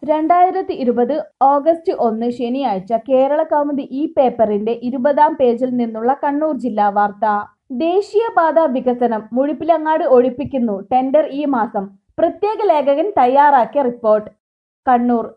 രണ്ടായിരത്തി ഇരുപത് ഓഗസ്റ്റ് ഒന്ന് ശനിയാഴ്ച കേരള കൗമുദി ഈ പേപ്പറിന്റെ ഇരുപതാം പേജിൽ നിന്നുള്ള കണ്ണൂർ ജില്ലാ വാർത്ത ദേശീയപാത വികസനം മുഴുപ്പിലങ്ങാട് ഒഴിപ്പിക്കുന്നു ടെൻഡർ ഈ മാസം പ്രത്യേക ലേഖകൻ തയ്യാറാക്കിയ റിപ്പോർട്ട് കണ്ണൂർ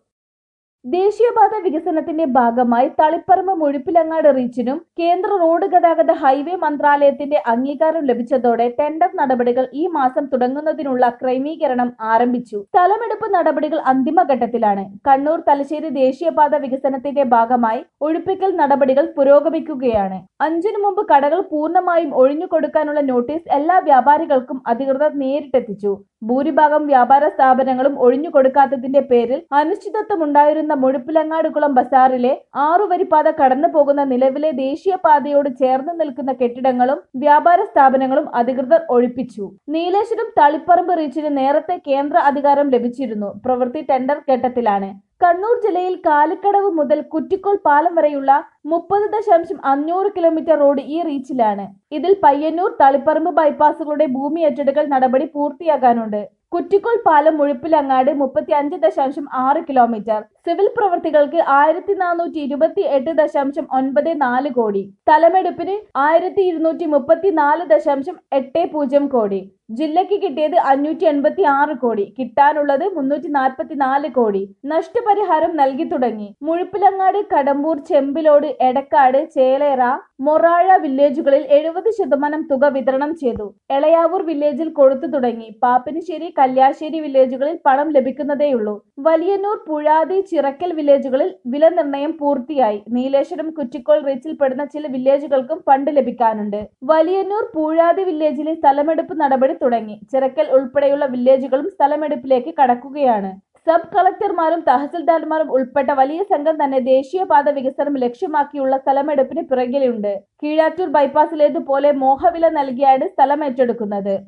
ദേശീയപാത വികസനത്തിന്റെ ഭാഗമായി തളിപ്പറമ്പ് മുഴുപ്പിലങ്ങാട് റീച്ചിനും കേന്ദ്ര റോഡ് ഗതാഗത ഹൈവേ മന്ത്രാലയത്തിന്റെ അംഗീകാരം ലഭിച്ചതോടെ ടെൻഡർ നടപടികൾ ഈ മാസം തുടങ്ങുന്നതിനുള്ള ക്രമീകരണം ആരംഭിച്ചു സ്ഥലമെടുപ്പ് നടപടികൾ അന്തിമഘട്ടത്തിലാണ് കണ്ണൂർ തലശ്ശേരി ദേശീയപാത വികസനത്തിന്റെ ഭാഗമായി ഒഴിപ്പിക്കൽ നടപടികൾ പുരോഗമിക്കുകയാണ് അഞ്ചിനു മുമ്പ് കടകൾ പൂർണ്ണമായും ഒഴിഞ്ഞു കൊടുക്കാനുള്ള നോട്ടീസ് എല്ലാ വ്യാപാരികൾക്കും അധികൃതർ നേരിട്ടെത്തിച്ചു ഭൂരിഭാഗം വ്യാപാര സ്ഥാപനങ്ങളും ഒഴിഞ്ഞു കൊടുക്കാത്തതിന്റെ പേരിൽ അനിശ്ചിതത്വമുണ്ടായിരുന്ന മുഴുപ്പിലങ്ങാടുകുളം ബസാറിലെ ആറുവരിപ്പാത കടന്നു പോകുന്ന നിലവിലെ ദേശീയപാതയോട് ചേർന്ന് നിൽക്കുന്ന കെട്ടിടങ്ങളും വ്യാപാര സ്ഥാപനങ്ങളും അധികൃതർ ഒഴിപ്പിച്ചു നീലേശ്വരം തളിപ്പറമ്പ് റീച്ചിന് നേരത്തെ കേന്ദ്ര അധികാരം ലഭിച്ചിരുന്നു പ്രവൃത്തി ടെൻഡർ ഘട്ടത്തിലാണ് കണ്ണൂർ ജില്ലയിൽ കാലിക്കടവ് മുതൽ കുറ്റിക്കോൽ പാലം വരെയുള്ള മുപ്പത് ദശാംശം അഞ്ഞൂറ് കിലോമീറ്റർ റോഡ് ഈ റീച്ചിലാണ് ഇതിൽ പയ്യന്നൂർ തളിപ്പറമ്പ് ബൈപ്പാസുകളുടെ ഭൂമി ഏറ്റെടുക്കൽ നടപടി പൂർത്തിയാകാനുണ്ട് കുറ്റിക്കോൽ പാലം മുഴുപ്പിലങ്ങാട് മുപ്പത്തി അഞ്ച് ദശാംശം ആറ് കിലോമീറ്റർ സിവിൽ പ്രവൃത്തികൾക്ക് ആയിരത്തി നാനൂറ്റി ഇരുപത്തി എട്ട് ദശാംശം ഒൻപത് നാല് കോടി സ്ഥലമെടുപ്പിന് ആയിരത്തി ഇരുന്നൂറ്റി മുപ്പത്തി നാല് ദശാംശം എട്ട് പൂജ്യം കോടി ജില്ലയ്ക്ക് കിട്ടിയത് അഞ്ഞൂറ്റി എൺപത്തി ആറ് കോടി കിട്ടാനുള്ളത് മുന്നൂറ്റി നാൽപ്പത്തി നാല് കോടി നഷ്ടപരിഹാരം നൽകി തുടങ്ങി മുഴുപ്പിലങ്ങാട് കടമ്പൂർ ചെമ്പിലോട് എടക്കാട് ചേലേറ മൊറാഴ വില്ലേജുകളിൽ എഴുപത് ശതമാനം തുക വിതരണം ചെയ്തു എളയാവൂർ വില്ലേജിൽ കൊടുത്തു തുടങ്ങി പാപ്പിനിശ്ശേരി കല്യാശ്ശേരി വില്ലേജുകളിൽ പണം ലഭിക്കുന്നതേയുള്ളൂ വലിയന്നൂർ പുഴാതി ചിറക്കൽ വില്ലേജുകളിൽ വില നിർണ്ണയം പൂർത്തിയായി നീലേശ്വരം കുറ്റിക്കോൾ റീച്ചിൽ പെടുന്ന ചില വില്ലേജുകൾക്കും ഫണ്ട് ലഭിക്കാനുണ്ട് വലിയന്നൂർ പൂഴാതി വില്ലേജിലെ സ്ഥലമെടുപ്പ് നടപടി തുടങ്ങി ചിറക്കൽ ഉൾപ്പെടെയുള്ള വില്ലേജുകളും സ്ഥലമെടുപ്പിലേക്ക് കടക്കുകയാണ് സബ് കളക്ടർമാരും തഹസിൽദാർമാരും ഉൾപ്പെട്ട വലിയ സംഘം തന്നെ ദേശീയപാത വികസനം ലക്ഷ്യമാക്കിയുള്ള സ്ഥലമെടുപ്പിന് പിറകിലുണ്ട് കീഴാറ്റൂർ ബൈപ്പാസിലേതുപോലെ മോഹവില നൽകിയാണ് സ്ഥലം ഏറ്റെടുക്കുന്നത്